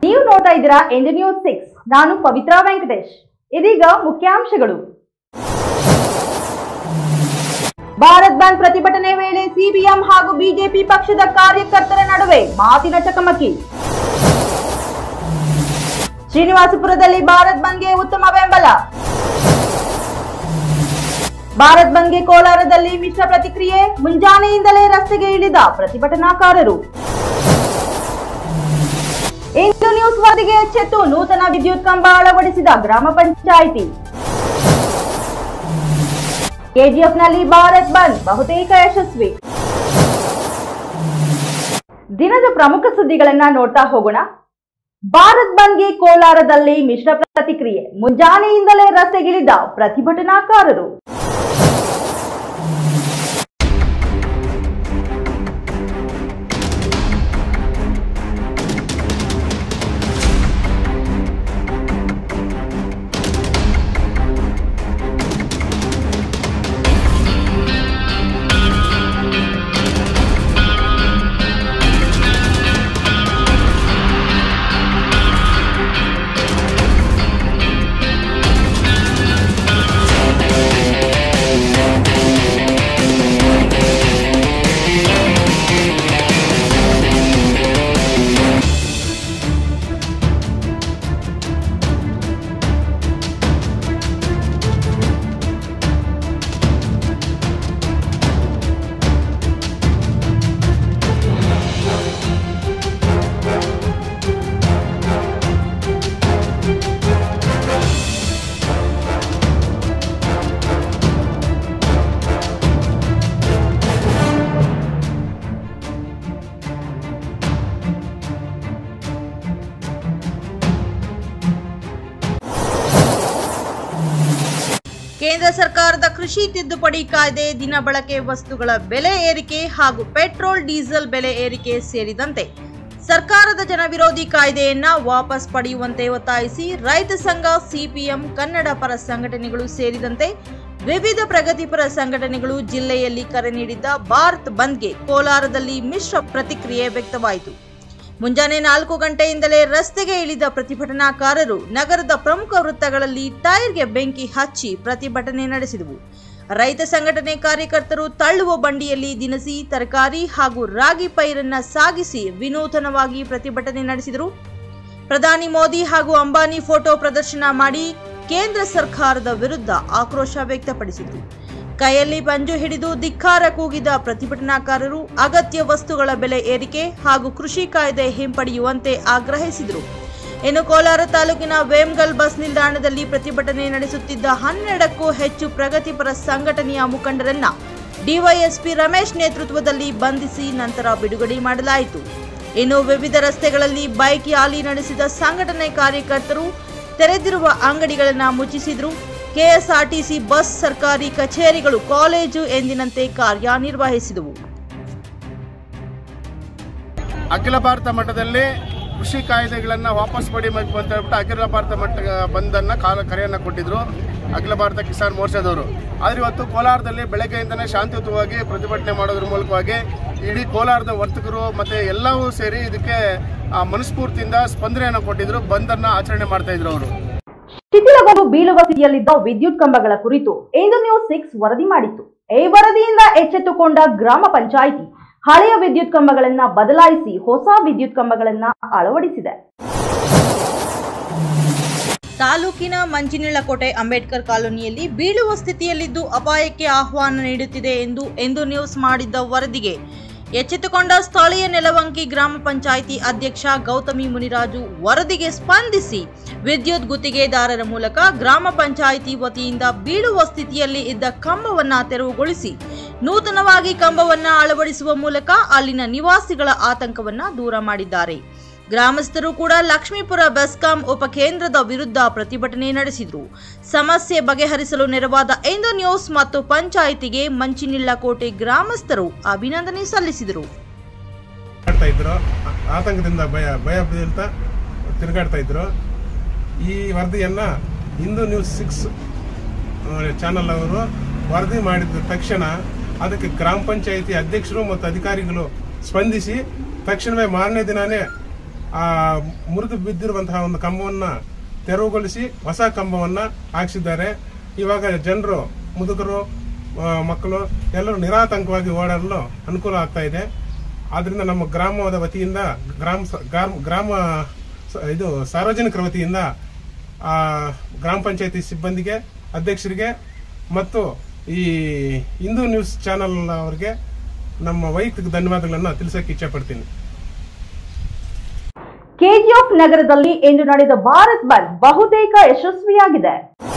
ನೀವು ನೋಡ್ತಾ ಇದ್ದೀರಾ ಇಂದು ನ್ಯೂಸ್ ಸಿಕ್ಸ್ ನಾನು ಪವಿತ್ರ ವೆಂಕಟೇಶ್ ಇದೀಗ ಮುಖ್ಯಾಂಶಗಳು ಭಾರತ್ ಬಂದ್ ಪ್ರತಿಭಟನೆ ವೇಳೆ ಸಿಬಿಎಂ ಹಾಗೂ ಬಿಜೆಪಿ ಪಕ್ಷದ ಕಾರ್ಯಕರ್ತರ ನಡುವೆ ಮಾತಿನ ಚಕಮಕಿ ಶ್ರೀನಿವಾಸಪುರದಲ್ಲಿ ಭಾರತ್ ಬಂದ್ಗೆ ಉತ್ತಮ ಬೆಂಬಲ ಭಾರತ್ ಬಂದ್ಗೆ ಕೋಲಾರದಲ್ಲಿ ಮಿಶ್ರ ಪ್ರತಿಕ್ರಿಯೆ ಮುಂಜಾನೆಯಿಂದಲೇ ರಸ್ತೆಗೆ ಇಳಿದ ಪ್ರತಿಭಟನಾಕಾರರು ಇಂದು ನ್ಯೂಸ್ ವರದಿಗೆ ಎಚ್ಚೆತ್ತು ನೂತನ ವಿದ್ಯುತ್ ಕಂಬ ಅಳವಡಿಸಿದ ಗ್ರಾಮ ಪಂಚಾಯಿತಿ ಕೆಜಿಎಫ್ನಲ್ಲಿ ಭಾರತ್ ಬಂದ್ ಬಹುತೇಕ ಯಶಸ್ವಿ ದಿನದ ಪ್ರಮುಖ ಸುದ್ದಿಗಳನ್ನ ನೋಡ್ತಾ ಹೋಗೋಣ ಭಾರತ್ ಬಂದ್ಗೆ ಕೋಲಾರದಲ್ಲಿ ಮಿಶ್ರ ಪ್ರತಿಕ್ರಿಯೆ ಮುಂಜಾನೆಯಿಂದಲೇ ರಸ್ತೆಗಿಳಿದ ಪ್ರತಿಭಟನಾಕಾರರು ಕೇಂದ್ರ ಸರ್ಕಾರದ ಕೃಷಿ ತಿದ್ದುಪಡಿ ಕಾಯ್ದೆ ದಿನ ಬಳಕೆ ವಸ್ತುಗಳ ಬೆಲೆ ಏರಿಕೆ ಹಾಗೂ ಪೆಟ್ರೋಲ್ ಡೀಸೆಲ್ ಬೆಲೆ ಏರಿಕೆ ಸೇರಿದಂತೆ ಸರ್ಕಾರದ ಜನವಿರೋಧಿ ಕಾಯ್ದೆಯನ್ನ ವಾಪಸ್ ಪಡೆಯುವಂತೆ ಒತ್ತಾಯಿಸಿ ರೈತ ಸಂಘ ಸಿಪಿಎಂ ಕನ್ನಡ ಪರ ಸಂಘಟನೆಗಳು ಸೇರಿದಂತೆ ವಿವಿಧ ಪ್ರಗತಿಪರ ಸಂಘಟನೆಗಳು ಜಿಲ್ಲೆಯಲ್ಲಿ ಕರೆ ನೀಡಿದ್ದ ಭಾರತ್ ಬಂದ್ಗೆ ಕೋಲಾರದಲ್ಲಿ ಮಿಶ್ರ ಪ್ರತಿಕ್ರಿಯೆ ವ್ಯಕ್ತವಾಯಿತು ಮುಂಜಾನೆ ನಾಲ್ಕು ಗಂಟೆಯಿಂದಲೇ ರಸ್ತೆಗೆ ಇಳಿದ ಪ್ರತಿಭಟನಾಕಾರರು ನಗರದ ಪ್ರಮುಖ ವೃತ್ತಗಳಲ್ಲಿ ಟೈರ್ಗೆ ಬೆಂಕಿ ಹಚ್ಚಿ ಪ್ರತಿಭಟನೆ ನಡೆಸಿದವು ರೈತ ಸಂಘಟನೆ ಕಾರ್ಯಕರ್ತರು ತಳ್ಳುವ ಬಂಡಿಯಲ್ಲಿ ದಿನಸಿ ತರಕಾರಿ ಹಾಗೂ ರಾಗಿ ಪೈರನ್ನ ಸಾಗಿಸಿ ವಿನೂತನವಾಗಿ ಪ್ರತಿಭಟನೆ ನಡೆಸಿದರು ಪ್ರಧಾನಿ ಮೋದಿ ಹಾಗೂ ಅಂಬಾನಿ ಫೋಟೋ ಪ್ರದರ್ಶನ ಮಾಡಿ ಕೇಂದ್ರ ಸರ್ಕಾರದ ವಿರುದ್ಧ ಆಕ್ರೋಶ ವ್ಯಕ್ತಪಡಿಸಿದರು ಕೈಯಲ್ಲಿ ಪಂಜು ಹಿಡಿದು ಧಿಕ್ಕಾರ ಕೂಗಿದ ಪ್ರತಿಭಟನಾಕಾರರು ಅಗತ್ಯ ವಸ್ತುಗಳ ಬೆಲೆ ಏರಿಕೆ ಹಾಗೂ ಕೃಷಿ ಕಾಯ್ದೆ ಹಿಂಪಡೆಯುವಂತೆ ಆಗ್ರಹಿಸಿದರು ಇನ್ನು ಕೋಲಾರ ತಾಲೂಕಿನ ವೇಮ್ಗಲ್ ಬಸ್ ನಿಲ್ದಾಣದಲ್ಲಿ ಪ್ರತಿಭಟನೆ ನಡೆಸುತ್ತಿದ್ದ ಹನ್ನೆರಡಕ್ಕೂ ಹೆಚ್ಚು ಪ್ರಗತಿಪರ ಸಂಘಟನೆಯ ಮುಖಂಡರನ್ನ ಡಿವೈಎಸ್ಪಿ ರಮೇಶ್ ನೇತೃತ್ವದಲ್ಲಿ ಬಂಧಿಸಿ ನಂತರ ಬಿಡುಗಡೆ ಮಾಡಲಾಯಿತು ಇನ್ನು ವಿವಿಧ ರಸ್ತೆಗಳಲ್ಲಿ ಬೈಕ್ ರ್ಯಾಲಿ ನಡೆಸಿದ ಸಂಘಟನೆ ಕಾರ್ಯಕರ್ತರು ತೆರೆದಿರುವ ಅಂಗಡಿಗಳನ್ನು ಮುಚ್ಚಿಸಿದ್ರು ಕೆಎಸ್ಆರ್ಟಿಸಿ ಬಸ್ ಸರ್ಕಾರಿ ಕಚೇರಿಗಳು ಕಾಲೇಜು ಎಂದಿನಂತೆ ಕಾರ್ಯನಿರ್ವಹಿಸಿದವು ಅಖಿಲ ಭಾರತ ಮಟ್ಟದಲ್ಲಿ ಕೃಷಿ ಕಾಯ್ದೆಗಳನ್ನು ವಾಪಸ್ ಪಡಿಬೇಕು ಅಂತ ಹೇಳ್ಬಿಟ್ಟು ಅಖಿಲ ಭಾರತ ಮಟ್ಟ ಬಂದನ್ನ ಕಾಲ ಕರೆಯನ್ನು ಕೊಟ್ಟಿದ್ರು ಅಖಿಲ ಭಾರತ ಕಿಸಾನ್ ಮೋರ್ಚಾದವರು ಆದರೆ ಇವತ್ತು ಕೋಲಾರದಲ್ಲಿ ಬೆಳಗ್ಗೆಯಿಂದನೇ ಶಾಂತಿಯುತವಾಗಿ ಪ್ರತಿಭಟನೆ ಮಾಡೋದ್ರ ಮೂಲಕವಾಗಿ ಇಡೀ ಕೋಲಾರದ ವರ್ತಕರು ಮತ್ತೆ ಎಲ್ಲವೂ ಸೇರಿ ಇದಕ್ಕೆ ಆ, ಮನಸ್ಫೂರ್ತಿಯಿಂದ ಸ್ಪಂದನೆಯನ್ನು ಕೊಟ್ಟಿದ್ರು ಬಂದನ್ನ ಆಚರಣೆ ಮಾಡ್ತಾ ಇದ್ರು ಅವರು ಶಿಥಿಲಗೊಂಡು ಬೀಳುವ ಸ್ಥಿತಿಯಲ್ಲಿದ್ದ ವಿದ್ಯುತ್ ಕಂಬಗಳ ಕುರಿತು ಇಂದು ನ್ಯೂಸ್ ಸಿಕ್ಸ್ ವರದಿ ಮಾಡಿತ್ತು ಈ ವರದಿಯಿಂದ ಎಚ್ಚೆತ್ತುಕೊಂಡ ಗ್ರಾಮ ಪಂಚಾಯಿತಿ ಹಳೆಯ ವಿದ್ಯುತ್ ಕಂಬಗಳನ್ನ ಬದಲಾಯಿಸಿ ಹೊಸ ವಿದ್ಯುತ್ ಕಂಬಗಳನ್ನ ಅಳವಡಿಸಿದೆ ತಾಲೂಕಿನ ಮಂಚಿನಿಳಕೋಟೆ ಅಂಬೇಡ್ಕರ್ ಕಾಲೋನಿಯಲ್ಲಿ ಬೀಳುವ ಸ್ಥಿತಿಯಲ್ಲಿದ್ದು ಅಪಾಯಕ್ಕೆ ಆಹ್ವಾನ ನೀಡುತ್ತಿದೆ ಎಂದು ಎಂದು ನ್ಯೂಸ್ ಮಾಡಿದ್ದ ವರದಿಗೆ ಎಚ್ಚೆತ್ತುಕೊಂಡ ಸ್ಥಳೀಯ ನೆಲವಂಕಿ ಗ್ರಾಮ ಪಂಚಾಯಿತಿ ಅಧ್ಯಕ್ಷ ಗೌತಮಿ ಮುನಿರಾಜು ವರದಿಗೆ ಸ್ಪಂದಿಸಿ ವಿದ್ಯುತ್ ಗುತ್ತಿಗೆದಾರರ ಮೂಲಕ ಗ್ರಾಮ ಪಂಚಾಯಿತಿ ವತಿಯಿಂದ ಬೀಳುವ ಸ್ಥಿತಿಯಲ್ಲಿ ಇದ್ದ ಕಂಬವನ್ನ ತೆರವುಗೊಳಿಸಿ ನೂತನವಾಗಿ ಕಂಬವನ್ನ ಅಳವಡಿಸುವ ಮೂಲಕ ಅಲ್ಲಿನ ನಿವಾಸಿಗಳ ಆತಂಕವನ್ನ ದೂರ ಮಾಡಿದ್ದಾರೆ ಗ್ರಾಮಸ್ಥರು ಕೂಡ ಲಕ್ಷ್ಮೀಪುರ ಬೆಸ್ಕಾಂ ಉಪಕೇಂದ್ರದ ವಿರುದ್ಧ ಪ್ರತಿಭಟನೆ ನಡೆಸಿದರು ಸಮಸ್ಯೆ ಬಗೆಹರಿಸಲು ನೆರವಾದ ಎಂದು ನ್ಯೂಸ್ ಮತ್ತು ಪಂಚಾಯಿತಿಗೆ ಮಂಚಿನಿಳ್ಳಕೋಟೆ ಗ್ರಾಮಸ್ಥರು ಅಭಿನಂದನೆ ಸಲ್ಲಿಸಿದರು ಮಾಡ್ತಾ ಇದ್ರು ಆ- ಆತಂಕದಿಂದ ಭಯ ಭಯ ಬೀಳ್ತಾ ತಿರುಗಾಡ್ತಾ ಇದ್ರು ಈ ವರದಿಯನ್ನ ಹಿಂದೂ ನ್ಯೂಸ್ ಸಿಕ್ಸ್ ಚಾನಲ್ ಅವರು ವರದಿ ಮಾಡಿದ ತಕ್ಷಣ ಅದಕ್ಕೆ ಗ್ರಾಮ ಪಂಚಾಯಿತಿ ಅಧ್ಯಕ್ಷರು ಮತ್ತು ಅಧಿಕಾರಿಗಳು ಸ್ಪಂದಿಸಿ ತಕ್ಷಣವೇ ಮಾರನೇ ದಿನಾನೇ ಆ ಮುರಿದು ಬಿದ್ದಿರುವಂತಹ ಒಂದು ಕಂಬವನ್ನ ತೆರವುಗೊಳಿಸಿ ಹೊಸ ಕಂಬವನ್ನ ಹಾಕಿಸಿದ್ದಾರೆ ಇವಾಗ ಜನರು ಮುದುಕರು ಆ, ಮಕ್ಕಳು ಎಲ್ಲರೂ ನಿರಾತಂಕವಾಗಿ ಓಡಾಡಲು ಅನುಕೂಲ ಆಗ್ತಾ ಇದೆ ಆದ್ರಿಂದ ನಮ್ಮ ಗ್ರಾಮದ ವತಿಯಿಂದ ಗ್ರಾಮ ಸ- ಗ್ರಾಮ ಗ್ರಾಮ ಸ- ಇದು ಸಾರ್ವಜನಿಕರ ವತಿಯಿಂದ ಆ, ಗ್ರಾಮ ಪಂಚಾಯತಿ ಸಿಬ್ಬಂದಿಗೆ ಅಧ್ಯಕ್ಷರಿಗೆ ಮತ್ತು ಈ ಹಿಂದೂ ನ್ಯೂಸ್ ಚಾನೆಲ್ ಅವರಿಗೆ ನಮ್ಮ ವೈಯಕ್ತಿಕ ಧನ್ಯವಾದಗಳನ್ನು ತಿಳಿಸಕ್ಕೆ ಇಚ್ಛಪಡ್ತೀನಿ ಕೆಜಿಎಫ್ ನಗರದಲ್ಲಿ ಇಂದು ನಡೆದ ಭಾರತ್ ಬಂದ್ ಬಹುತೇಕ ಯಶಸ್ವಿಯಾಗಿದೆ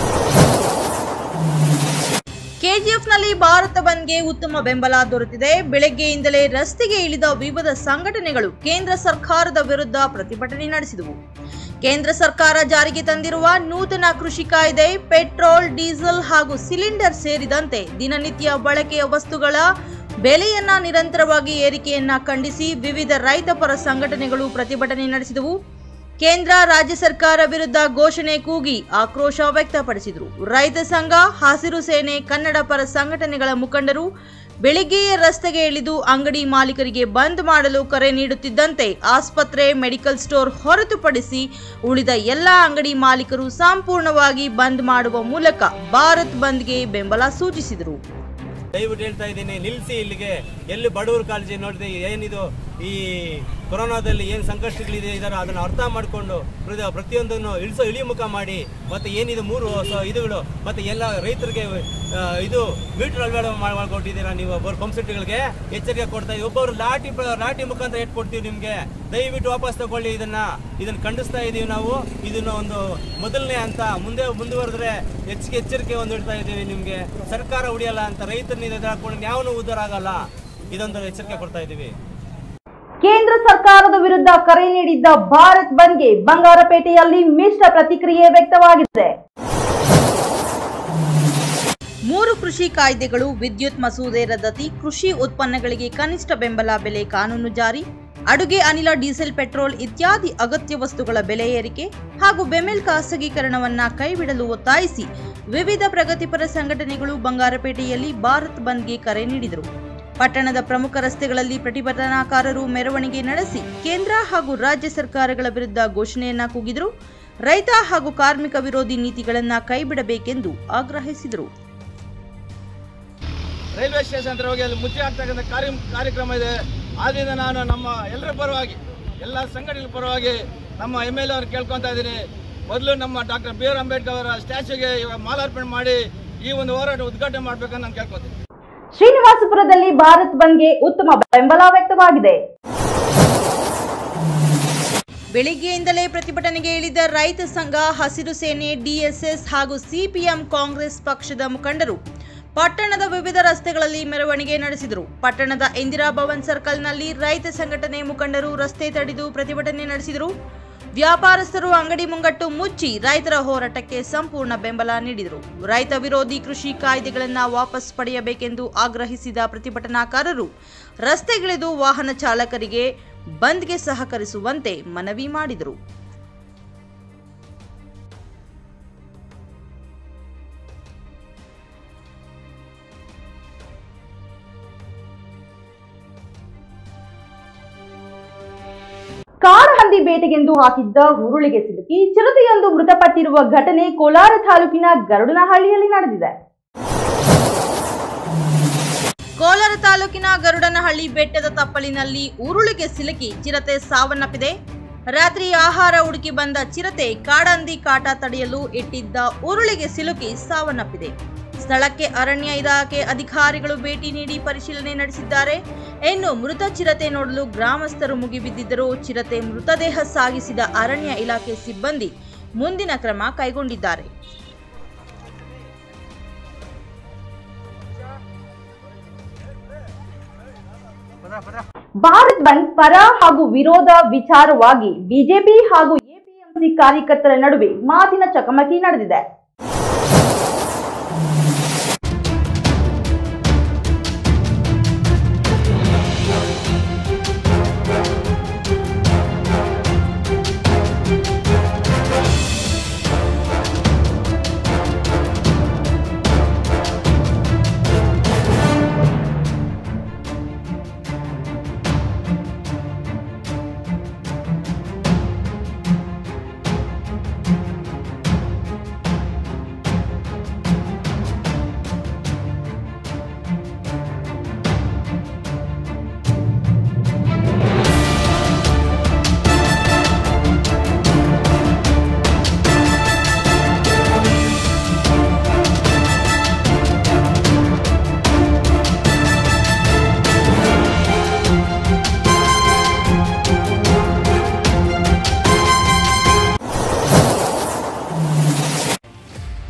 ಕೆಜಿಎಫ್ನಲ್ಲಿ ಭಾರತ ಬಂದ್ಗೆ ಉತ್ತಮ ಬೆಂಬಲ ದೊರೆತಿದೆ ಬೆಳಗ್ಗೆಯಿಂದಲೇ ರಸ್ತೆಗೆ ಇಳಿದ ವಿವಿಧ ಸಂಘಟನೆಗಳು ಕೇಂದ್ರ ಸರ್ಕಾರದ ವಿರುದ್ಧ ಪ್ರತಿಭಟನೆ ನಡೆಸಿದವು ಕೇಂದ್ರ ಸರ್ಕಾರ ಜಾರಿಗೆ ತಂದಿರುವ ನೂತನ ಕೃಷಿ ಕಾಯ್ದೆ ಪೆಟ್ರೋಲ್ ಡೀಸೆಲ್ ಹಾಗೂ ಸಿಲಿಂಡರ್ ಸೇರಿದಂತೆ ದಿನನಿತ್ಯ ಬಳಕೆಯ ವಸ್ತುಗಳ ಬೆಲೆಯನ್ನ ನಿರಂತರವಾಗಿ ಏರಿಕೆಯನ್ನ ಖಂಡಿಸಿ ವಿವಿಧ ರೈತಪರ ಸಂಘಟನೆಗಳು ಪ್ರತಿಭಟನೆ ನಡೆಸಿದವು ಕೇಂದ್ರ ರಾಜ್ಯ ಸರ್ಕಾರ ವಿರುದ್ಧ ಘೋಷಣೆ ಕೂಗಿ ಆಕ್ರೋಶ ವ್ಯಕ್ತಪಡಿಸಿದರು ರೈತ ಸಂಘ ಹಸಿರು ಸೇನೆ ಕನ್ನಡ ಪರ ಸಂಘಟನೆಗಳ ಮುಖಂಡರು ಬೆಳಿಗ್ಗೆಯೇ ರಸ್ತೆಗೆ ಇಳಿದು ಅಂಗಡಿ ಮಾಲೀಕರಿಗೆ ಬಂದ್ ಮಾಡಲು ಕರೆ ನೀಡುತ್ತಿದ್ದಂತೆ ಆಸ್ಪತ್ರೆ ಮೆಡಿಕಲ್ ಸ್ಟೋರ್ ಹೊರತುಪಡಿಸಿ ಉಳಿದ ಎಲ್ಲ ಅಂಗಡಿ ಮಾಲೀಕರು ಸಂಪೂರ್ಣವಾಗಿ ಬಂದ್ ಮಾಡುವ ಮೂಲಕ ಭಾರತ್ ಬಂದ್ಗೆ ಬೆಂಬಲ ಸೂಚಿಸಿದರು ದಯವಿಟ್ಟು ಹೇಳ್ತಾ ಇದ್ದೀನಿ ನಿಲ್ಲಿಸಿ ಇಲ್ಲಿಗೆ ಎಲ್ಲಿ ಬಡವರ ಕಾಳಜಿ ನೋಡಿದೆ ಏನಿದು ಈ ಕೊರೋನಾದಲ್ಲಿ ಏನು ಸಂಕಷ್ಟಗಳಿದೆ ಇದರ ಅದನ್ನು ಅರ್ಥ ಮಾಡಿಕೊಂಡು ಪ್ರತಿಯೊಂದನ್ನು ಇಳಿಸೋ ಇಳಿಮುಖ ಮಾಡಿ ಮತ್ತೆ ಏನಿದು ಮೂರು ಸ- ಇದುಗಳು ಮತ್ತೆ ಎಲ್ಲ ರೈತರಿಗೆ ಆ, ಇದು ಮೀಟರ್ ಅಳವಡ ಮಾಡಿಕೊಟ್ಟಿದ್ದೀರಾ ನೀವು ಒಬ್ಬರು ಪಂಪ್ಸೆಟ್ಗಳಿಗೆ ಎಚ್ಚರಿಕೆ ಕೊಡ್ತಾ ಇದ್ದೀವಿ ಒಬ್ಬರು ಲಾಟಿ ಪ್ರ- ಲಾಟಿ ಮುಖಾಂತರ ಇಟ್ಟು ಕೊಡ್ತೀವಿ ನಿಮಗೆ ದಯವಿಟ್ಟು ವಾಪಸ್ ತಗೊಳ್ಳಿ ಇದನ್ನ ಇದನ್ನ ಖಂಡಿಸ್ತಾ ಇದೀವಿ ನಾವು ಇದನ್ನ ಒಂದು ಮೊದಲನೇ ಅಂತ ಮುಂದೆ ಮುಂದುವರೆದ್ರೆ ಹೆಚ್ಚಿಗೆ ಎಚ್ಚರಿಕೆ ಒಂದು ಇಡ್ತಾ ಇದ್ದೀವಿ ನಿಮಗೆ ಸರ್ಕಾರ ಉಳಿಯಲ್ಲ ಅಂತ ರೈತರನ್ನ ಹಾಕೊಂಡು ಯಾವನು ಉದ್ಧಾರ ಆಗಲ್ಲ ಇದೊಂದು ಎಚ್ಚರಿಕೆ ಕೊಡ್ತಾ ಇದ್ದೀವಿ ಕೇಂದ್ರ ಸರ್ಕಾರದ ವಿರುದ್ಧ ಕರೆ ನೀಡಿದ್ದ ಭಾರತ್ ಬಂದ್ಗೆ ಬಂಗಾರಪೇಟೆಯಲ್ಲಿ ಮಿಶ್ರ ಪ್ರತಿಕ್ರಿಯೆ ವ್ಯಕ್ತವಾಗಿದೆ ಮೂರು ಕೃಷಿ ಕಾಯ್ದೆಗಳು ವಿದ್ಯುತ್ ಮಸೂದೆ ರದ್ದತಿ ಕೃಷಿ ಉತ್ಪನ್ನಗಳಿಗೆ ಕನಿಷ್ಠ ಬೆಂಬಲ ಬೆಲೆ ಕಾನೂನು ಜಾರಿ ಅಡುಗೆ ಅನಿಲ ಡೀಸೆಲ್ ಪೆಟ್ರೋಲ್ ಇತ್ಯಾದಿ ಅಗತ್ಯ ವಸ್ತುಗಳ ಬೆಲೆ ಏರಿಕೆ ಹಾಗೂ ಬೆಮೆಲ್ ಖಾಸಗೀಕರಣವನ್ನ ಕೈಬಿಡಲು ಒತ್ತಾಯಿಸಿ ವಿವಿಧ ಪ್ರಗತಿಪರ ಸಂಘಟನೆಗಳು ಬಂಗಾರಪೇಟೆಯಲ್ಲಿ ಭಾರತ್ ಬಂದ್ಗೆ ಕರೆ ನೀಡಿದರು ಪಟ್ಟಣದ ಪ್ರಮುಖ ರಸ್ತೆಗಳಲ್ಲಿ ಪ್ರತಿಭಟನಾಕಾರರು ಮೆರವಣಿಗೆ ನಡೆಸಿ ಕೇಂದ್ರ ಹಾಗೂ ರಾಜ್ಯ ಸರ್ಕಾರಗಳ ವಿರುದ್ಧ ಘೋಷಣೆಯನ್ನ ಕೂಗಿದರು ರೈತ ಹಾಗೂ ಕಾರ್ಮಿಕ ವಿರೋಧಿ ನೀತಿಗಳನ್ನ ಕೈಬಿಡಬೇಕೆಂದು ಆಗ್ರಹಿಸಿದರು ರೈಲ್ವೆ ಸ್ಟೇಷನ್ ಹತ್ರ ಹೋಗಿ ಅಲ್ಲಿ ಮುಚ್ಚಿ ಆಗ್ತಕ್ಕಂಥ ಕಾರ್ಯ ಕಾರ್ಯಕ್ರಮ ಇದೆ ಆದ್ರಿಂದ ನಾನು ನಮ್ಮ ಎಲ್ಲರ ಪರವಾಗಿ ಎಲ್ಲ ಸಂಘಟನೆಗಳ ಪರವಾಗಿ ನಮ್ಮ ಎಮ್ ಎಲ್ ಎ ಅವ್ರು ಕೇಳ್ಕೊತಾ ಇದ್ದೀನಿ ಮೊದಲು ನಮ್ಮ ಡಾಕ್ಟರ್ ಬಿ ಆರ್ ಅಂಬೇಡ್ಕರ್ ಅವರ ಸ್ಟ್ಯಾಚ್ಯೂಗೆ ಇವಾಗ ಮಾಲಾರ್ಪಣೆ ಮಾಡಿ ಈ ಒಂದು ಹೋರಾಟ ಉದ್ಘಾಟನೆ ಮಾಡ್ಬೇಕಂತ ನಾನು ಕೇಳ್ಕೊತೀನಿ ಶ್ರೀನಿವಾಸಪುರದಲ್ಲಿ ಭಾರತ್ ಬಂದ್ಗೆ ಉತ್ತಮ ಬೆಂಬಲ ವ್ಯಕ್ತವಾಗಿದೆ ಬೆಳಿಗ್ಗೆಯಿಂದಲೇ ಪ್ರತಿಭಟನೆಗೆ ಇಳಿದ ರೈತ ಸಂಘ ಹಸಿರು ಸೇನೆ ಡಿಎಸ್ಎಸ್ ಹಾಗೂ ಸಿಪಿಎಂ ಕಾಂಗ್ರೆಸ್ ಪಕ್ಷದ ಮುಖಂಡರು ಪಟ್ಟಣದ ವಿವಿಧ ರಸ್ತೆಗಳಲ್ಲಿ ಮೆರವಣಿಗೆ ನಡೆಸಿದರು ಪಟ್ಟಣದ ಇಂದಿರಾ ಭವನ್ ಸರ್ಕಲ್ನಲ್ಲಿ ರೈತ ಸಂಘಟನೆ ಮುಖಂಡರು ರಸ್ತೆ ತಡೆದು ಪ್ರತಿಭಟನೆ ನಡೆಸಿದರು ವ್ಯಾಪಾರಸ್ಥರು ಅಂಗಡಿ ಮುಂಗಟ್ಟು ಮುಚ್ಚಿ ರೈತರ ಹೋರಾಟಕ್ಕೆ ಸಂಪೂರ್ಣ ಬೆಂಬಲ ನೀಡಿದರು ರೈತ ವಿರೋಧಿ ಕೃಷಿ ಕಾಯ್ದೆಗಳನ್ನು ವಾಪಸ್ ಪಡೆಯಬೇಕೆಂದು ಆಗ್ರಹಿಸಿದ ಪ್ರತಿಭಟನಾಕಾರರು ರಸ್ತೆಗಿಳಿದು ವಾಹನ ಚಾಲಕರಿಗೆ ಬಂದ್ಗೆ ಸಹಕರಿಸುವಂತೆ ಮನವಿ ಮಾಡಿದರು ಕಾಡಹಂದಿ ಬೇಟೆಗೆಂದು ಹಾಕಿದ್ದ ಹುರುಳಿಗೆ ಸಿಲುಕಿ ಚಿರತೆಯೊಂದು ಮೃತಪಟ್ಟಿರುವ ಘಟನೆ ಕೋಲಾರ ತಾಲೂಕಿನ ಗರುಡನಹಳ್ಳಿಯಲ್ಲಿ ನಡೆದಿದೆ ಕೋಲಾರ ತಾಲೂಕಿನ ಗರುಡನಹಳ್ಳಿ ಬೆಟ್ಟದ ತಪ್ಪಲಿನಲ್ಲಿ ಉರುಳಿಗೆ ಸಿಲುಕಿ ಚಿರತೆ ಸಾವನ್ನಪ್ಪಿದೆ ರಾತ್ರಿ ಆಹಾರ ಹುಡುಕಿ ಬಂದ ಚಿರತೆ ಕಾಡಂದಿ ಕಾಟ ತಡೆಯಲು ಇಟ್ಟಿದ್ದ ಉರುಳಿಗೆ ಸಿಲುಕಿ ಸಾವನ್ನಪ್ಪಿದೆ ಸ್ಥಳಕ್ಕೆ ಅರಣ್ಯ ಇಲಾಖೆ ಅಧಿಕಾರಿಗಳು ಭೇಟಿ ನೀಡಿ ಪರಿಶೀಲನೆ ನಡೆಸಿದ್ದಾರೆ ಇನ್ನು ಮೃತ ಚಿರತೆ ನೋಡಲು ಗ್ರಾಮಸ್ಥರು ಮುಗಿಬಿದ್ದಿದ್ದರೂ ಚಿರತೆ ಮೃತದೇಹ ಸಾಗಿಸಿದ ಅರಣ್ಯ ಇಲಾಖೆ ಸಿಬ್ಬಂದಿ ಮುಂದಿನ ಕ್ರಮ ಕೈಗೊಂಡಿದ್ದಾರೆ ಭಾರತ್ ಬಂದ್ ಪರ ಹಾಗೂ ವಿರೋಧ ವಿಚಾರವಾಗಿ ಬಿಜೆಪಿ ಹಾಗೂ ಎಪಿಎಂಸಿ ಕಾರ್ಯಕರ್ತರ ನಡುವೆ ಮಾತಿನ ಚಕಮಕಿ ನಡೆದಿದೆ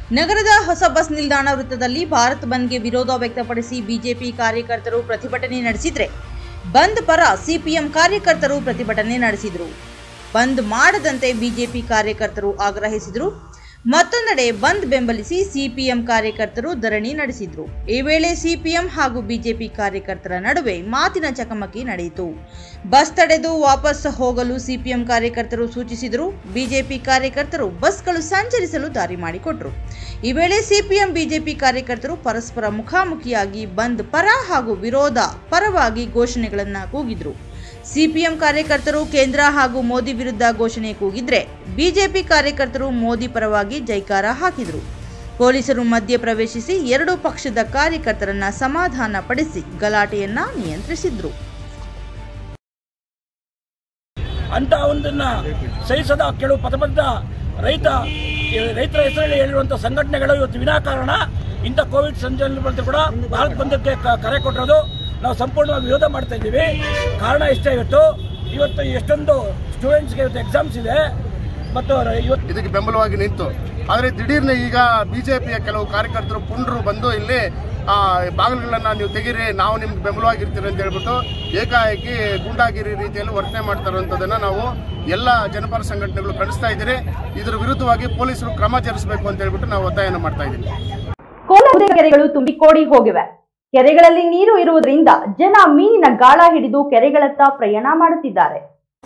ನಗರದ ಹೊಸ ಬಸ್ ನಿಲ್ದಾಣ ವೃತ್ತದಲ್ಲಿ ಭಾರತ್ ಬಂದ್ಗೆ ವಿರೋಧ ವ್ಯಕ್ತಪಡಿಸಿ ಬಿಜೆಪಿ ಕಾರ್ಯಕರ್ತರು ಪ್ರತಿಭಟನೆ ನಡೆಸಿದ್ರೆ ಬಂದ್ ಪರ ಸಿಪಿಎಂ ಕಾರ್ಯಕರ್ತರು ಪ್ರತಿಭಟನೆ ನಡೆಸಿದರು ಬಂದ್ ಮಾಡದಂತೆ ಬಿಜೆಪಿ ಕಾರ್ಯಕರ್ತರು ಆಗ್ರಹಿಸಿದರು ಮತ್ತೊಂದೆಡೆ ಬಂದ್ ಬೆಂಬಲಿಸಿ ಸಿಪಿಎಂ ಕಾರ್ಯಕರ್ತರು ಧರಣಿ ನಡೆಸಿದ್ರು ಈ ವೇಳೆ ಸಿಪಿಎಂ ಹಾಗೂ ಬಿಜೆಪಿ ಕಾರ್ಯಕರ್ತರ ನಡುವೆ ಮಾತಿನ ಚಕಮಕಿ ನಡೆಯಿತು ಬಸ್ ತಡೆದು ವಾಪಸ್ ಹೋಗಲು ಸಿಪಿಎಂ ಕಾರ್ಯಕರ್ತರು ಸೂಚಿಸಿದರು ಬಿಜೆಪಿ ಕಾರ್ಯಕರ್ತರು ಬಸ್ಗಳು ಸಂಚರಿಸಲು ದಾರಿ ಮಾಡಿಕೊಟ್ರು ಈ ವೇಳೆ ಸಿಪಿಎಂ ಬಿಜೆಪಿ ಕಾರ್ಯಕರ್ತರು ಪರಸ್ಪರ ಮುಖಾಮುಖಿಯಾಗಿ ಬಂದ್ ಪರ ಹಾಗೂ ವಿರೋಧ ಪರವಾಗಿ ಘೋಷಣೆಗಳನ್ನು ಕೂಗಿದ್ರು ಸಿಪಿಎಂ ಕಾರ್ಯಕರ್ತರು ಕೇಂದ್ರ ಹಾಗೂ ಮೋದಿ ವಿರುದ್ಧ ಘೋಷಣೆ ಕೂಗಿದ್ರೆ ಬಿಜೆಪಿ ಕಾರ್ಯಕರ್ತರು ಮೋದಿ ಪರವಾಗಿ ಜೈಕಾರ ಹಾಕಿದರು ಪೊಲೀಸರು ಮಧ್ಯೆ ಪ್ರವೇಶಿಸಿ ಎರಡೂ ಪಕ್ಷದ ಕಾರ್ಯಕರ್ತರನ್ನ ಸಮಾಧಾನ ಪಡಿಸಿ ಗಲಾಟೆಯನ್ನ ನಿಯಂತ್ರಿಸಿದ್ರು ಅಂತ ಒಂದನ್ನ ಸಹಿಸದ ಕೆಲವು ಪಥಬದ್ಧ ರೈತ ರೈತರ ಹೆಸರಲ್ಲಿ ಹೇಳಿರುವಂತಹ ಸಂಘಟನೆಗಳು ಇವತ್ತು ವಿನಾಕಾರಣ ಇಂಥ ಕೋವಿಡ್ ಸಂದರ್ಭದಲ್ಲಿ ಕೂಡ ಭಾರತ್ ಬಂಧಕ್ಕೆ ಕ- ಕರೆ ಕೊಟ್ಟಿರೋದು ನಾವು ಸಂಪೂರ್ಣವಾಗಿ ವಿರೋಧ ಮಾಡ್ತಾ ಇದ್ದೀವಿ ಕಾರಣ ಇಷ್ಟೇ ಇವತ್ತು ಇವತ್ತು ಎಷ್ಟೊಂದು ಸ್ಟೂಡೆಂಟ್ಸ್ಗೆ ಇವತ್ತು ಎಕ್ಸಾಮ್ಸ್ ಇದೆ ಮತ್ತು ಇವತ್ತು ಇದಕ್ಕೆ ಬೆಂಬಲವಾಗಿ ನಿಂತು ಆದರೆ ದಿಢೀರ್ನೆ ಈಗ ಬಿಜೆಪಿಯ ಕೆಲವು ಕಾರ್ಯಕರ್ತರು ಪುಂಡ್ರು ಬಂದು ಇಲ್ಲಿ ಆ, ಬಾಗಿಲುಗಳನ್ನ ನೀವು ತೆಗೀರಿ ನಾವು ನಿಮ್ಗೆ ಬೆಂಬಲವಾಗಿರ್ತೀರಿ ಅಂತ ಹೇಳ್ಬಿಟ್ಟು ಏಕಾಏಕಿ ಗೂಂಡಾಗಿರಿ ರೀತಿಯಲ್ಲಿ ವರ್ತನೆ ಮಾಡ್ತಾ ಇರುವಂಥದ್ದನ್ನ ನಾವು ಎಲ್ಲ ಜನಪರ ಸಂಘಟನೆಗಳು ಖಂಡಿಸ್ತಾ ಇದ್ದೀರಿ ಇದರ ವಿರುದ್ಧವಾಗಿ ಪೊಲೀಸರು ಕ್ರಮ ಜರುಗಿಸಬೇಕು ಅಂತ ಹೇಳ್ಬಿಟ್ಟು ನಾವು ಒತ್ತಾಯನ ಮಾಡ್ತಾ ಇದ್ದೀವಿ ಕೋಲಾರದ ಕೆರೆಗಳು ತುಂಬಿ ಕೋಡಿ ಹೋಗಿವೆ ಕೆರೆಗಳಲ್ಲಿ ನೀರು ಇರುವುದರಿಂದ ಜನ ಮೀನಿನ ಗಾಳ ಹಿಡಿದು ಕೆರೆಗಳತ್ತ ಪ್ರಯಾಣ ಮಾಡುತ್ತಿದ್ದಾರೆ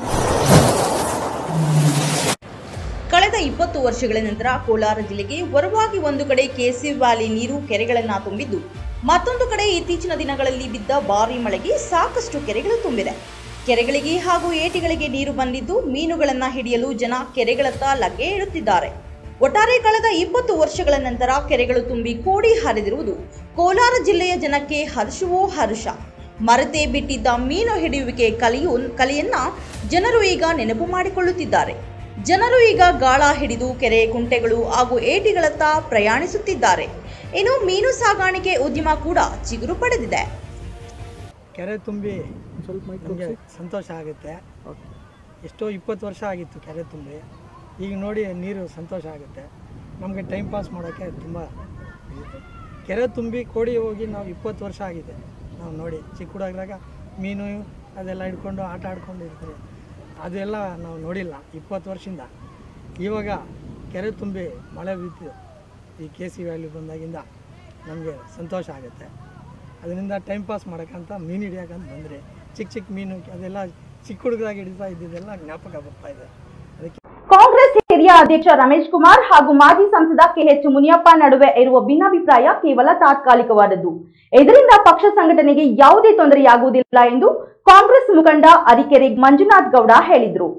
ಕಳೆದ ಇಪ್ಪತ್ತು ವರ್ಷಗಳ ನಂತರ ಕೋಲಾರ ಜಿಲ್ಲೆಗೆ ವರವಾಗಿ ಒಂದು ಕಡೆ ಕೆಸಿ ವ್ಯಾಲಿ ನೀರು ಕೆರೆಗಳನ್ನ ತುಂಬಿದ್ದು ಮತ್ತೊಂದು ಕಡೆ ಇತ್ತೀಚಿನ ದಿನಗಳಲ್ಲಿ ಬಿದ್ದ ಭಾರಿ ಮಳೆಗೆ ಸಾಕಷ್ಟು ಕೆರೆಗಳು ತುಂಬಿದೆ ಕೆರೆಗಳಿಗೆ ಹಾಗೂ ಏಟಿಗಳಿಗೆ ನೀರು ಬಂದಿದ್ದು ಮೀನುಗಳನ್ನ ಹಿಡಿಯಲು ಜನ ಕೆರೆಗಳತ್ತ ಲಗ್ಗೆ ಇಡುತ್ತಿದ್ದಾರೆ ಒಟ್ಟಾರೆ ಕಳೆದ ಇಪ್ಪತ್ತು ವರ್ಷಗಳ ನಂತರ ಕೆರೆಗಳು ತುಂಬಿ ಕೋಡಿ ಹರಿದಿರುವುದು ಕೋಲಾರ ಜಿಲ್ಲೆಯ ಜನಕ್ಕೆ ಹರ್ಷವೋ ಹರ್ಷ ಮರೆತೇ ಬಿಟ್ಟಿದ್ದ ಮೀನು ಹಿಡಿಯುವಿಕೆ ಕಲೆಯು ಕಲೆಯನ್ನ ಜನರು ಈಗ ನೆನಪು ಮಾಡಿಕೊಳ್ಳುತ್ತಿದ್ದಾರೆ ಜನರು ಈಗ ಗಾಳ ಹಿಡಿದು ಕೆರೆ ಕುಂಟೆಗಳು ಹಾಗೂ ಏಟಿಗಳತ್ತ ಪ್ರಯಾಣಿಸುತ್ತಿದ್ದಾರೆ ಇನ್ನು ಮೀನು ಸಾಗಾಣಿಕೆ ಉದ್ಯಮ ಕೂಡ ಚಿಗುರು ಪಡೆದಿದೆ ಕೆರೆ ತುಂಬಿ ನಮಗೆ ಸಂತೋಷ ಆಗುತ್ತೆ ಎಷ್ಟೋ ಇಪ್ಪತ್ತು ವರ್ಷ ಆಗಿತ್ತು ಕೆರೆ ತುಂಬಿ ಈಗ ನೋಡಿ ನೀರು ಸಂತೋಷ ಆಗುತ್ತೆ ನಮಗೆ ಟೈಮ್ ಪಾಸ್ ಮಾಡೋಕ್ಕೆ ತುಂಬ ಇದೆ. ಕೆರೆ ತುಂಬಿ ಕೋಡಿ ಹೋಗಿ ನಾವು ಇಪ್ಪತ್ತು ವರ್ಷ ಆಗಿದೆ ನಾವು ನೋಡಿ ಚಿಕ್ಕ ಹುಡುಗರಾಗ ಮೀನು ಅದೆಲ್ಲ ಹಿಡ್ಕೊಂಡು ಆಟ ಆಡ್ಕೊಂಡು ಇರ್ತೀವಿ ಅದೆಲ್ಲ ನಾವು ನೋಡಿಲ್ಲ ಇಪ್ಪತ್ತು ವರ್ಷದಿಂದ ಇವಾಗ ಕೆರೆ ತುಂಬಿ ಮಳೆ ಬಿದ್ದು ಈ ಕೆ ಸಿ ವ್ಯಾಲಿ ಬಂದಾಗಿಂದ ನಮಗೆ ಸಂತೋಷ ಆಗುತ್ತೆ ಅದರಿಂದ ಟೈಮ್ ಪಾಸ್ ಮಾಡೋಕ್ಕಂತ ಮೀನು ಹಿಡಿಯೋಕ್ಕಂತ ಬಂದರೆ ಚಿಕ್ಕ ಚಿಕ್ಕ ಮೀನು ಅದೆಲ್ಲ ಚಿಕ್ಕ ಹುಡುಗರಾಗಿ ಹಿಡಿತಾ ಇದ್ದಿದ್ದೆಲ್ಲ ಜ್ಞಾಪಕ ಬರ್ತಾ ಇದೆ ಅದಕ್ಕೆ ಕಾಂಗ್ರೆಸ್ ಹಿರಿಯ ಅಧ್ಯಕ್ಷ ರಮೇಶ್ ಕುಮಾರ್ ಹಾಗೂ ಮಾಜಿ ಸಂಸದ ಕೆಎಚ್ ಮುನಿಯಪ್ಪ ನಡುವೆ ಇರುವ ಭಿನ್ನಾಭಿಪ್ರಾಯ ಕೇವಲ ತಾತ್ಕಾಲಿಕವಾದದ್ದು ಇದರಿಂದ ಪಕ್ಷ ಸಂಘಟನೆಗೆ ಯಾವುದೇ ತೊಂದರೆಯಾಗುವುದಿಲ್ಲ ಎಂದು ಕಾಂಗ್ರೆಸ್ ಮುಖಂಡ ಅರಿಕೆರೆ ಮಂಜುನಾಥ್ ಗೌಡ ಹೇಳಿದರು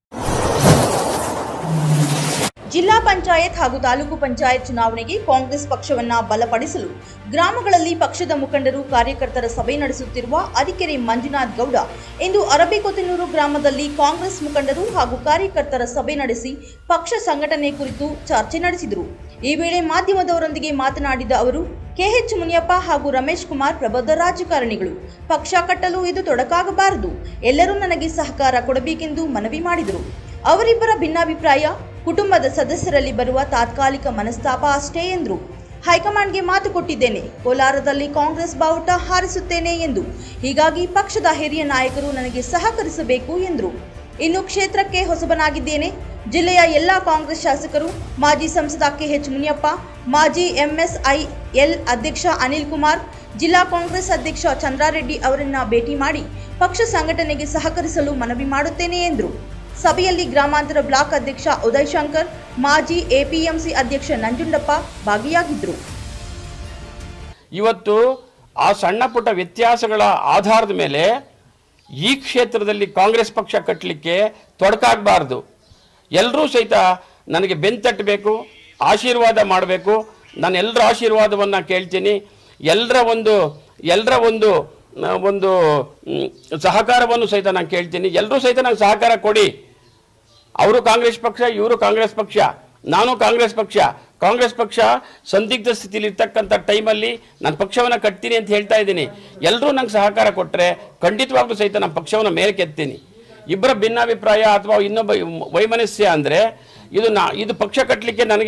ಜಿಲ್ಲಾ ಪಂಚಾಯತ್ ಹಾಗೂ ತಾಲೂಕು ಪಂಚಾಯತ್ ಚುನಾವಣೆಗೆ ಕಾಂಗ್ರೆಸ್ ಪಕ್ಷವನ್ನ ಬಲಪಡಿಸಲು ಗ್ರಾಮಗಳಲ್ಲಿ ಪಕ್ಷದ ಮುಖಂಡರು ಕಾರ್ಯಕರ್ತರ ಸಭೆ ನಡೆಸುತ್ತಿರುವ ಅರಿಕೆರೆ ಮಂಜುನಾಥ್ ಗೌಡ ಇಂದು ಅರಬಿಕೊತ್ತನೂರು ಗ್ರಾಮದಲ್ಲಿ ಕಾಂಗ್ರೆಸ್ ಮುಖಂಡರು ಹಾಗೂ ಕಾರ್ಯಕರ್ತರ ಸಭೆ ನಡೆಸಿ ಪಕ್ಷ ಸಂಘಟನೆ ಕುರಿತು ಚರ್ಚೆ ನಡೆಸಿದರು ಈ ವೇಳೆ ಮಾಧ್ಯಮದವರೊಂದಿಗೆ ಮಾತನಾಡಿದ ಅವರು ಕೆಎಚ್ ಮುನಿಯಪ್ಪ ಹಾಗೂ ರಮೇಶ್ ಕುಮಾರ್ ಪ್ರಬುದ್ಧ ರಾಜಕಾರಣಿಗಳು ಪಕ್ಷ ಕಟ್ಟಲು ಇದು ತೊಡಕಾಗಬಾರದು ಎಲ್ಲರೂ ನನಗೆ ಸಹಕಾರ ಕೊಡಬೇಕೆಂದು ಮನವಿ ಮಾಡಿದರು ಅವರಿಬ್ಬರ ಭಿನ್ನಾಭಿಪ್ರಾಯ ಕುಟುಂಬದ ಸದಸ್ಯರಲ್ಲಿ ಬರುವ ತಾತ್ಕಾಲಿಕ ಮನಸ್ತಾಪ ಅಷ್ಟೇ ಎಂದರು ಹೈಕಮಾಂಡ್ಗೆ ಮಾತು ಕೊಟ್ಟಿದ್ದೇನೆ ಕೋಲಾರದಲ್ಲಿ ಕಾಂಗ್ರೆಸ್ ಬಾವುಟ ಹಾರಿಸುತ್ತೇನೆ ಎಂದು ಹೀಗಾಗಿ ಪಕ್ಷದ ಹಿರಿಯ ನಾಯಕರು ನನಗೆ ಸಹಕರಿಸಬೇಕು ಎಂದರು ಇನ್ನು ಕ್ಷೇತ್ರಕ್ಕೆ ಹೊಸಬನಾಗಿದ್ದೇನೆ ಜಿಲ್ಲೆಯ ಎಲ್ಲ ಕಾಂಗ್ರೆಸ್ ಶಾಸಕರು ಮಾಜಿ ಸಂಸದ ಕೆಎಚ್ ಮುನಿಯಪ್ಪ ಮಾಜಿ ಎಂಎಸ್ಐಎಲ್ ಅಧ್ಯಕ್ಷ ಅನಿಲ್ ಕುಮಾರ್ ಜಿಲ್ಲಾ ಕಾಂಗ್ರೆಸ್ ಅಧ್ಯಕ್ಷ ಚಂದ್ರಾರೆಡ್ಡಿ ಅವರನ್ನ ಭೇಟಿ ಮಾಡಿ ಪಕ್ಷ ಸಂಘಟನೆಗೆ ಸಹಕರಿಸಲು ಮನವಿ ಮಾಡುತ್ತೇನೆ ಎಂದರು ಸಭೆಯಲ್ಲಿ ಗ್ರಾಮಾಂತರ ಬ್ಲಾಕ್ ಅಧ್ಯಕ್ಷ ಉದಯ್ ಶಂಕರ್ ಮಾಜಿ ಎಪಿಎಂಸಿ ಅಧ್ಯಕ್ಷ ನಂಜುಂಡಪ್ಪ ಭಾಗಿಯಾಗಿದ್ದರು ಇವತ್ತು ಆ ಸಣ್ಣ ಪುಟ್ಟ ವ್ಯತ್ಯಾಸಗಳ ಆಧಾರದ ಮೇಲೆ ಈ ಕ್ಷೇತ್ರದಲ್ಲಿ ಕಾಂಗ್ರೆಸ್ ಪಕ್ಷ ಕಟ್ಟಲಿಕ್ಕೆ ತೊಡಕಾಗಬಾರ್ದು ಎಲ್ಲರೂ ಸಹಿತ ನನಗೆ ಬೆಂತಟ್ಟಬೇಕು ಆಶೀರ್ವಾದ ಮಾಡಬೇಕು ನಾನು ಎಲ್ಲರ ಆಶೀರ್ವಾದವನ್ನು ಕೇಳ್ತೀನಿ ಎಲ್ಲರ ಒಂದು ಎಲ್ಲರ ಒಂದು ಆ, ಒಂದು ಮ್, ಸಹಕಾರವನ್ನು ಸಹಿತ ನಾನು ಕೇಳ್ತೀನಿ ಎಲ್ಲರೂ ಸಹಿತ ನಂಗೆ ಸಹಕಾರ ಕೊಡಿ ಅವರು ಕಾಂಗ್ರೆಸ್ ಪಕ್ಷ ಇವರು ಕಾಂಗ್ರೆಸ್ ಪಕ್ಷ ನಾನು ಕಾಂಗ್ರೆಸ್ ಪಕ್ಷ ಕಾಂಗ್ರೆಸ್ ಪಕ್ಷ ಸಂದಿಗ್ಧ ಸ್ಥಿತಿಲಿ ಇರ್ತಕ್ಕಂಥ ಟೈಮಲ್ಲಿ ನಾನು ಪಕ್ಷವನ್ನು ಕಟ್ತೀನಿ ಅಂತ ಹೇಳ್ತಾ ಇದ್ದೀನಿ ಎಲ್ಲರೂ ನಂಗೆ ಸಹಕಾರ ಕೊಟ್ಟರೆ ಖಂಡಿತವಾಗ್ಲೂ ಸಹಿತ ನಮ್ಮ ಪಕ್ಷವನ್ನು ಮೇಲೆ ಕೆತ್ತೀನಿ ಇಬ್ಬರ ಭಿನ್ನಾಭಿಪ್ರಾಯ ಅಥವಾ ಇನ್ನೊಬ್ಬ ವೈಮನಸ್ಯ ಅಂದರೆ ಇದು ನಾ ಇದು ಪಕ್ಷ ಕಟ್ಟಲಿಕ್ಕೆ ನನಗೆ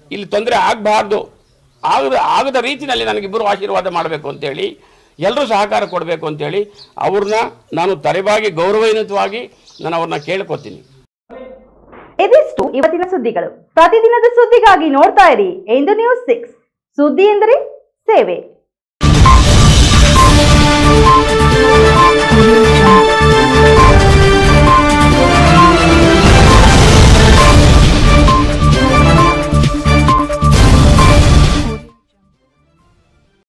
ಇಲ್ಲಿ ತೊಂದರೆ ಆಗಬಾರ್ದು ಆಗದ ಆಗದ ರೀತಿಯಲ್ಲಿ ನನಗಿಬ್ಬರು ಆಶೀರ್ವಾದ ಮಾಡಬೇಕು ಅಂತೇಳಿ ಎಲ್ಲರೂ ಸಹಕಾರ ಕೊಡಬೇಕು ಅಂತೇಳಿ ಅವ್ರನ್ನ ನಾನು ತಲೆಬಾಗಿ ಗೌರವಯುತವಾಗಿ ನಾನು ಅವ್ರನ್ನ ಕೇಳ್ಕೊತೀನಿ ಇದಿಷ್ಟು ಇವತ್ತಿನ ಸುದ್ದಿಗಳು ಪ್ರತಿದಿನದ ಸುದ್ದಿಗಾಗಿ ನೋಡ್ತಾ ಇರಿ ಎಂದು ನ್ಯೂಸ್ ಸಿಕ್ಸ್ ಸುದ್ದಿ ಎಂದರೆ ಸೇವೆ